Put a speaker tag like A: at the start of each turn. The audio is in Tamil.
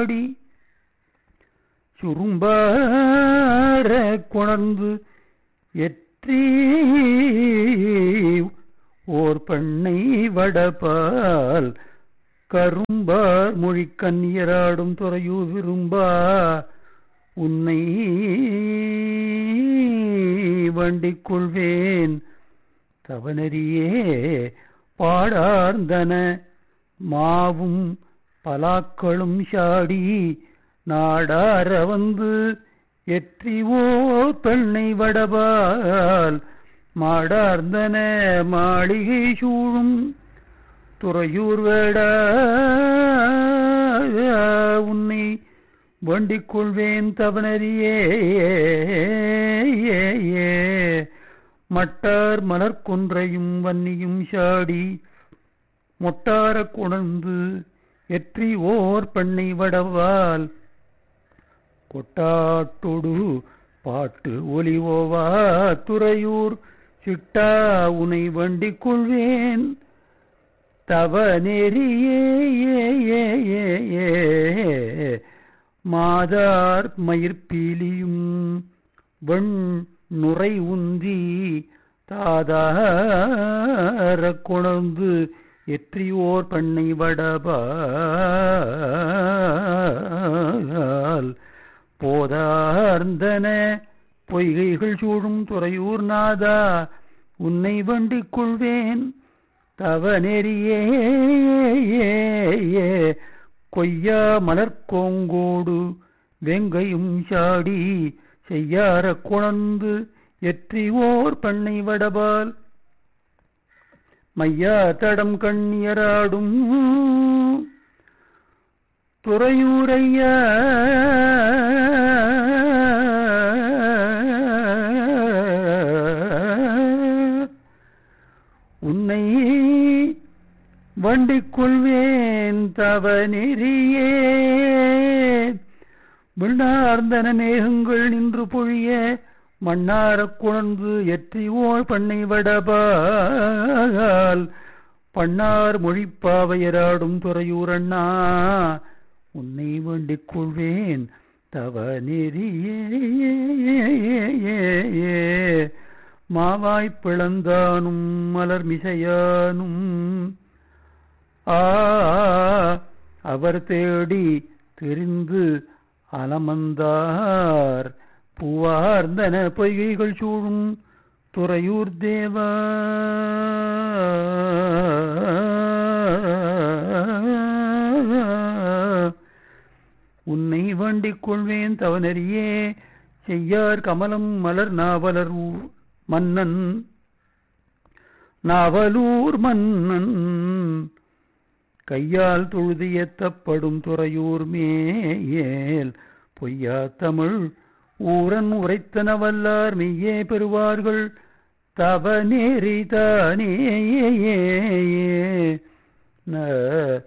A: ஷாடி சுரும்பார கொணர்ந்து எற்றி ஓர் பெண்ணை வடபால் கரும்பார் மொழி கன்னியராடும் துறையூ விரும்பா உன்னை வண்டிக் கொள்வேன் தவனரியே பாடார்ந்தன மாவும் பலாக்களும் ஷாடி நாடார வந்து எற்றிவோ பெண்ணை வடபால் மாடார்ந்தன மாளிகை சூழும் துறையூர் வேட உன்னை வண்டிக் கொள்வேன் தவனரியே மட்டார் மலர்கொன்றையும் வன்னியும் ஷாடி மொட்டார குணர்ந்து எற்றி ஓர் பெண்ணை வடவால் கொட்டாட்டொடு பாட்டு ஒலிவோவா துறையூர் சிட்டா உனை வண்டிக் கொள்வேன் தவ நெறியே மாதார் மயிர்பீலியும் வெண் நுரை உந்தி தாதார கொணர்ந்து எற்றியோர் பண்ணை வடபால் போதார்ந்தன பொய்கைகள் சூழும் துறையூர் நாதா உன்னை வண்டிக் கொள்வேன் தவ நெறியே கொய்யா மலர்கோங்கோடு வெங்கையும் சாடி செய்யார குணர்ந்து எற்றிவோர் பண்ணை வடபால் மையா தடம் கண்ணியராடும் துறையூரையா உன்னை வண்டிக் கொள்வேன் தவ நெறியே விண்ணார்ந்தன மேகங்கள் நின்று பொழிய மண்ணாரக் குணர்ந்து எற்றிவோர் பண்ணை வடபால் பண்ணார் மொழிப்பாவையராடும் துறையூரண்ணா உன்னை வேண்டிக் கொள்வேன் தவ நெறியே மாவாய்ப் பிளந்தானும் மலர் மிசையானும் ஆ அவர் தேடி தெரிந்து அலமந்தார் பூவார்ந்தன பொய்கைகள் சூழும் துறையூர் தேவா உன்னை வேண்டிக் கொள்வேன் தவனரியே செய்யார் கமலம் மலர் நாவலர் ஊர் மன்னன் நாவலூர் மன்னன் கையால் தொழுது ஏத்தப்படும் துறையூர் மேயேல் பொய்யா தமிழ் ஊரன் உரைத்தன வல்லார் மெய்யே பெறுவார்கள் தவ நேரிதானே